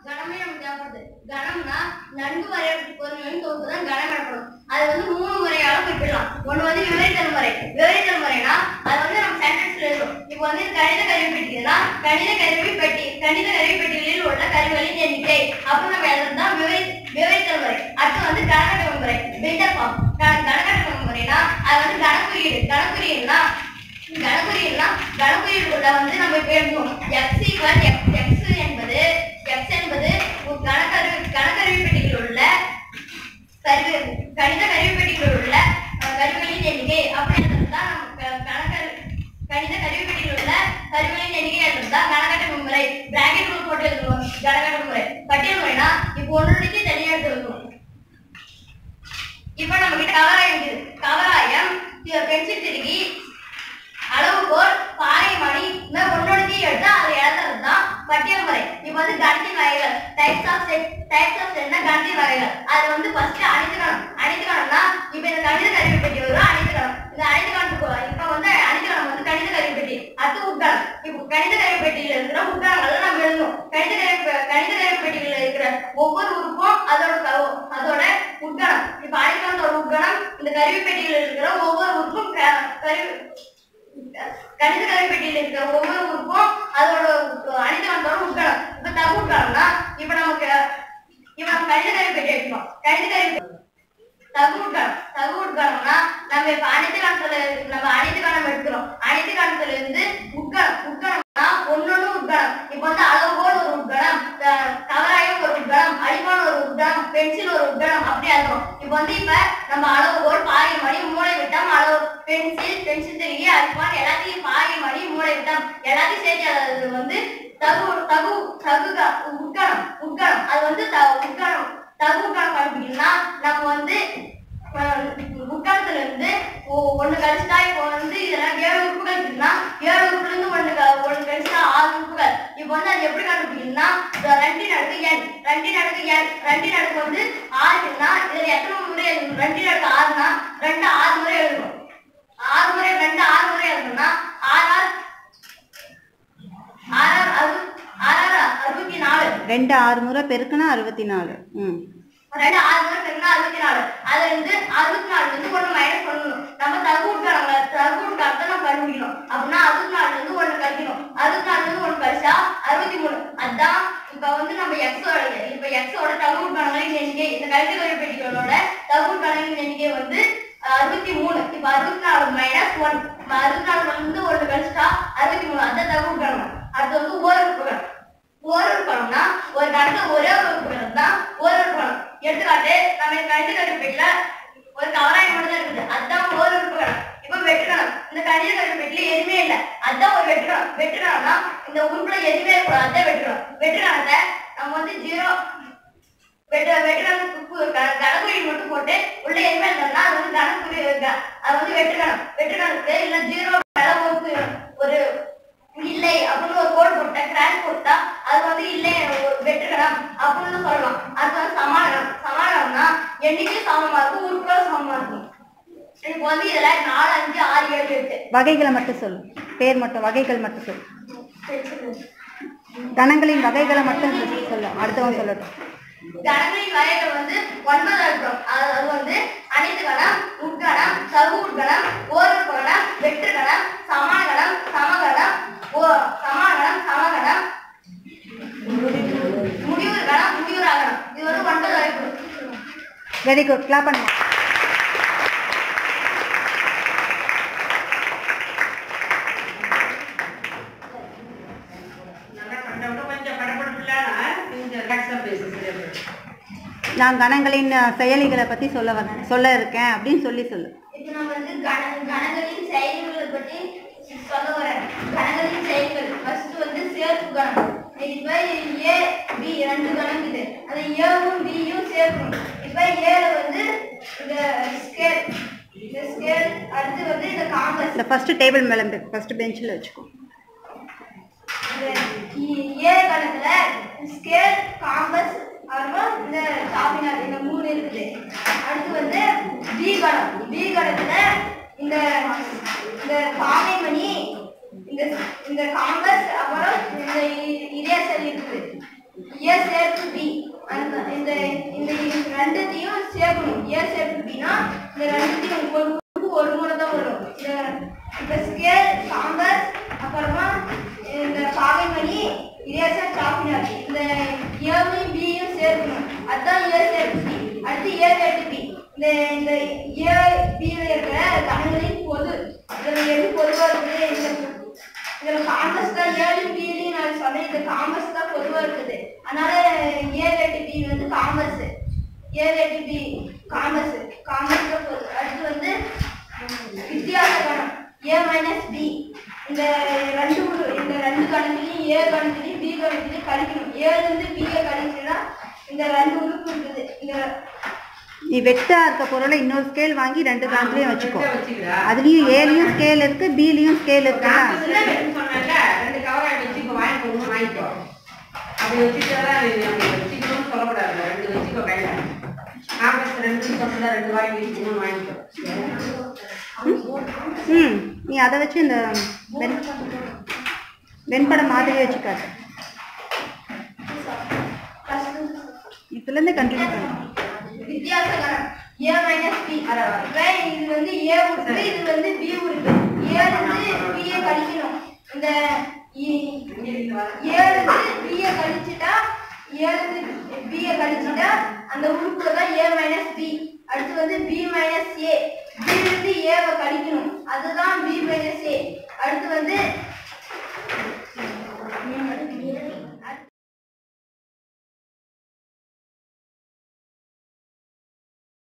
கணமே நமக்கு தேவைப்படுது கணம்னா நன்கு வரையறுக்கும் பொருள்களின் தொகுப்பு தான் கணம் எனப்படும் அது வந்து மூணு முறையால குறிப்பிடலாம் ஒண்ணு வந்து விவரித்தல் முறை விவரித்தல் முறைனா அது வந்து நம்ம சென்டென்ஸ்ல இருக்கும் இப்போ வந்து கணித கருவி பெட்டினா கணித கருவி பெட்டி கணித கருவி பெட்டிகளில் உள்ள கருவிகளின் எண்ணிக்கை அப்போ நம்ம எழுதுறதா விவரி விவரித்தல் முறை அடுத்து வந்து கணக்கட்டமை முறை பில்டர் ஃபார்ம் கணக்கட்டமை முறைனா அது வந்து கணக்குறியீடு கணக்குறியீடுனா கணக்குறியீடுனா கணக்குறியீடுக்குள்ள வந்து நம்ம இப்ப எழுதுவோம் எக்ஸ் ஈக்குவல் எக்ஸ் என்பது எக்ஸ் என்பது ஒரு கணக்கரு கணக்கருவி பெட்டியில் உள்ள கருவி கணித கருவி பெட்டியில் உள்ள அஹ், கருவிகளின் எண்ணிக்கை அப்படின்றது தான் நம்ம க- கணக்கரு கணித கருவி பெட்டியில் உள்ள கருவிகளின் எண்ணிக்கை என்றது தான் கணக்கட்டமை முறை பிராக்கெட் போட்டு எழுதுவோம் கணக்கட்டமை முறை பட்டியல் முறைனா இப்போ ஒன்றுக்கு தனியாக எடுத்து வைக்கணும் இப்ப நம்ம கிட்ட கவராயம் இருக்குது கவராயம் பென்சில் திருகி அளவுகோல் பாறைமணி இந்த மாதிரி ஒன்னொடுத்தி எடுத்து அதை எழுதுறது தான் பட்டியல் முறை இப்போ வந்து கணத்தின் வகைகள் types of set types of செட்னா கணத்தின் வகைகள் அது வந்து ஃபர்ஸ்ட் அணித்துக்கணம் அணித்துக்கணம்னா இப்போ இந்த கணித கருவி பெட்டி வரும் அணித்துக்கணம் இந்த அணித்துக்கணத்துக்கு இப்போ வந்து அணித்துக்கணம் வந்து கணித கருவி பெட்டி அடுத்து உட்கணம் இப்போ கணித கருவி பெட்டியில் இருக்கிற உட்கணங்களை நம்ம எழுதணும் கணித கருவி பெ- கணித கருவி பெட்டியில் இருக்கிற ஒவ்வொரு உறுப்பும் அதோட க- அதோட உட்கணம் இப்போ அணித்துக்கணத்தோட உட்கணம் இந்த கருவி பெட்டியில் இருக்கிற ஒவ்வொரு உறுப்பும் க- கருவி கணித கலைப்பெட்டியில் இருக்கிற ஒவ்வொரு உறுப்பும் அதோட அணிதகத்தோட உட்கலம் இப்ப தகு உட்கலம்னா இப்ப நமக்கு இப்ப நம்ம கணித கலைப்பெட்டி எடுக்கணும் கணித கலை தகு உட்கலம் தகு உட்கலம்னா நம்ம இப்ப அனைத்து காலத்துல நம்ம அனைத்து காலம் எடுக்கிறோம் அனைத்து காலத்துல இருந்து உட்கலம் உட்கலம்னா ஒன்னொன்னு உட்கலம் இப்ப வந்து அளவுகோல் ஒரு உட்கலம் த- கவராயம் ஒரு உட்கலம் அடிமான் ஒரு உட்கலம் பென்சில் ஒரு உட்கலம் அப்படி ஆகும் இப்ப வந்து இப்ப நம்ம அளவுகோல் பாறை மணி மூளை விட்டம் அளவு பென்சில் பென்சில் திருகி அடிமான் எல்லாத்தையும் பாறை மணி மூளை விட்டம் எல்லாத்தையும் சேர்த்து எழுதுறது வந்து தகு தகு தகு உட்கலம் உட்கலம் அது வந்து த உட்கலம் தகு உட்கலம் கண்டுபிடிக்கணும்னா நம்ம வந்து முக்காலத்துல இருந்து ஒ- ஒண்ணு கழிச்சுட்டா இப்போ வந்து இதெல்லாம் ஏழு உறுப்புகள் இருக்குன்னா ஏழு உறுப்புல இருந்து ஒண்ணு க- ஒண்ணு கழிச்சுட்டா ஆறு உறுப்புகள் இப்போ வந்து அது எப்படி கண்டுபிடிக்கணும்னா இந்த ரெண்டு நடுக்கு எண் ரெண்டு நடுக்கு எண் ரெண்டு நடுக்கு வந்து ஆறுனா இதுல எத்தனை முறை எழுதணும் ரெண்டு நடுக்கு ஆறுனா ரெண்டு ஆறு முறை எழுதணும் ஆறு முறை ரெண்டு ஆறு முறை எழுதணும்னா ஆறு ஆறு ஆறு ஆறு அறு ஆறு அறுபத்தி நாலு ரெண்டு ஆறு முறை பெருக்குனா அறுபத்தி நாலு ம் ரெண்டு ஆறு முறை பெருக்கினா அறுபத்தி நாலு அதுல இருந்து அறுபத்தி நாலு வந்து ஒண்ணு மைனஸ் பண்ணணும் நம்ம தகு விட்டாங்க தகு விட்டாங்க நம்ம கண்டுபிடிக்கணும் அப்படின்னா அறுபத்தி நாலுல இருந்து ஒண்ணு கழிக்கணும் அறுபத்தி நாலுல இருந்து ஒண்ணு கழிச்சா அறுபத்தி மூணு அதான் இப்ப வந்து நம்ம எக்ஸோட இப்ப எக்ஸோட தகு விட்டாங்களின் எண்ணிக்கை இந்த கல்வி கல்வி பெட்டிகளோட தகு விட்டாங்களின் எண்ணிக்கை வந்து அஹ், அறுபத்தி மூணு இப்ப அறுபத்தி நாலு மைனஸ் ஒன் அறுபத்தி நாலுல இருந்து ஒண்ணு கழிச்சா அறுபத்தி மூணு அதான் தகு விட்டாங்க அடுத்து வந்து ஓர் உறுப்புகள் ஒரு ஒரு பழம்னா ஒரு கணத்துல ஒரே ஒரு உறுப்பு தான் ஒரு ஒரு பழம் எடுத்துக்காட்டு நம்ம கணித கருப்பெட்டில ஒரு கவராயம் மட்டும் தான் இருக்குது அதுதான் ஒரு உறுப்பு கணம் இப்ப வெட்டுக்கணும் இந்த கணித கருப்பெட்டில எதுவுமே இல்ல அதுதான் ஒரு வெட்டுக்கணும் வெட்டுக்கணும்னா இந்த உறுப்புல எதுவுமே இருக்கக்கூடாது அதான் வெட்டுக்கணும் வெட்டுக்கணத்தை நம்ம வந்து ஜீரோ வெட்டு வெட்டுக்கணக்கு கணக்குறி மட்டும் போட்டு உள்ள எதுவுமே இருந்தோம்னா அது வந்து கணக்குறி க- அது வந்து வெட்டுக்கணும் வெட்டுக்கணக்கு இல்ல ஜீரோ மேல ஒரு ஒரு இல்லை அப்படின்னு ஒரு கோடு போட்டா கிராஷ் போட்டா அது வந்து இல்லை ஒரு வெட்டுக்கணும் அப்படின்னு சொல்லலாம் அது வந்து சமாதானம் சமாதானம்னா எண்ணிக்கை சமமா இருக்கும் உறுப்புகளும் சமமா இருக்கும் இப்போ வந்து இதுல நாலு அஞ்சு ஆறு ஏழு எட்டு வகைகளை மட்டும் சொல்லு பேர் மட்டும் வகைகள் மட்டும் சொல்லு கணங்களின் வகைகளை மட்டும் சொல்லு- சொல்லு அடுத்தவன் சொல்லட்டும் கணங்களின் வகைகள் வந்து ஒன்பது இருக்கிறோம் அது அது வந்து அனைத்து கணம் உட்கணம் சகு உட்கணம் ஓர் கணம் வெற்று கணம் சமான கணம் சமகணம் ஓ சமாகணம் சமகணம் முடிவுறு கணம் முடிவுறாகணம் இது வந்து ஒன்பது வகைப்படும் வெரி குட் கிளாப் பண்ணுங்க நல்லா பண்ணவங்க கொஞ்சம் படபடப்பில்லாம கொஞ்சம் ரிலாக்ஸாக பேசு சரியா போயிடும். நான் கணங்களின் அஹ், செயலிகளை பத்தி சொல்ல வர சொல்ல இருக்கேன் அப்படின்னு சொல்லி சொல்லு இப்போ நம்ம வந்து கண கணங்களின் செயல்களை பற்றி சொல்ல வரேன் கணங்களின் செயல்கள் ஃபர்ஸ்ட் வந்து சேர்ப்பு கணம் இப்போ ஏ பி ரெண்டு கணம் இது அந்த ஏவும் பியும் சேர்க்கணும் இப்போ ஏல வந்து இந்த ஸ்கேல் இந்த ஸ்கேல் அடுத்து வந்து இந்த காம்பஸ் இந்த ஃபர்ஸ்ட் டேபிள் மேலே ஃபர்ஸ்ட் பெஞ்சில் வச்சுக்கோ ஏ கணத்துல ஸ்கேல் காம்பஸ் அப்புறம் இந்த ஷாப்பிங் இந்த மூணு இருக்குது அடுத்து வந்து பி கணம் பி கணத்துல இந்த இந்த பானை மணி இந்த இந்த காம்பஸ் அப்புறம் இந்த இரேசர் இருக்குது ஏ சேர்த்து பி அந்த இந்த இந்த ரெண்டுத்தையும் சேர்க்கணும் ஏ சேர்த்து பினா இந்த ரெண்டுத்தையும் ஒரு உறுப்பு ஒரு முறை தான் வரும் இந்த இந்த ஸ்கேல் காம்பஸ் அப்புறமா இந்த பாகைமணி இரேசர் சாப்பினார் இந்த ஏவையும் பியும் சேர்க்கணும் அதுதான் ஏ சேர்த்து பி அடுத்து ஏ சேர்த்து பி இந்த இந்த ஏ பியில் இருக்கிற கணங்களின் பொது இதில் எது பொதுவாக இருக்குது இந்த இதுல காம்பஸ் தான் ஏழு பிடி நான் சொன்னேன் இந்த காம்பஸ் தான் பொதுவா இருக்குது அதனால ஏழு எட்டு பி வந்து காம்பஸ் ஏழு எட்டு பி காம்பஸ் காம்பஸ் தான் பொது அடுத்து வந்து வித்தியாச கணம் ஏ மைனஸ் பி இந்த ரெண்டு உரு- இந்த ரெண்டு கணக்குலையும் ஏ கணக்குலையும் பி கணக்குலையும் கழிக்கணும் ஏழுல இருந்து பிஏ கழிச்சுன்னா இந்த ரெண்டு உறுப்பு இருக்குது இந்த நீ வெட்டா இருக்க பொருளை இன்னொரு ஸ்கேல் வாங்கி ரெண்டு கணக்குலயும் வச்சுக்கோ வெட்ட வச்சுக்கிறா. அதுலயும் ஏலயும் ஸ்கேல் இருக்கு பிலயும் ஸ்கேல் இருக்குல்ல காம்பஸ்ல வெட்டுன்னு சொன்னேன்ல, ரெண்டு கவரா வச்சுக்கோ, வாங்கிக்கோ, ஒண்ணு வாங்கிக்கோ. அப்படி வச்சுக்கிட்டாதான் அது நம்ம வச்சுக்கணும்னு சொல்லக்கூடாது. ரெண்டு வச்சுக்கோ கையில. காம்பஸ் ரெண்டுன்னு சொன்னதா, ரெண்டு வாங்கி வச்சுக்கணும், வாங்கிக்கோ. ம் நீ அதை வச்சு இந்த வெண் வெண்படம் மாதிரி வச்சுக்காது இதுல இருந்து கண்டினியூ பண்ணு வித்தியாச கணம் ஏ மைனஸ் பி இது வந்து ஏ உறுப்பு இது வந்து பி உறுப்பு ஏழு வந்து பிஏ கழிக்கணும் இந்த ஏழு வந்து பிஏ கழிச்சுட்டா ஏழு பிஏ கழிச்சுட்டா அந்த உறுப்புல தான் ஏ மைனஸ் பி அடுத்து வந்து பி மைனஸ் ஏ பி இருந்து ஏவை கழிக்கணும் அதுதான் பி மைனஸ் ஏ அடுத்து வந்து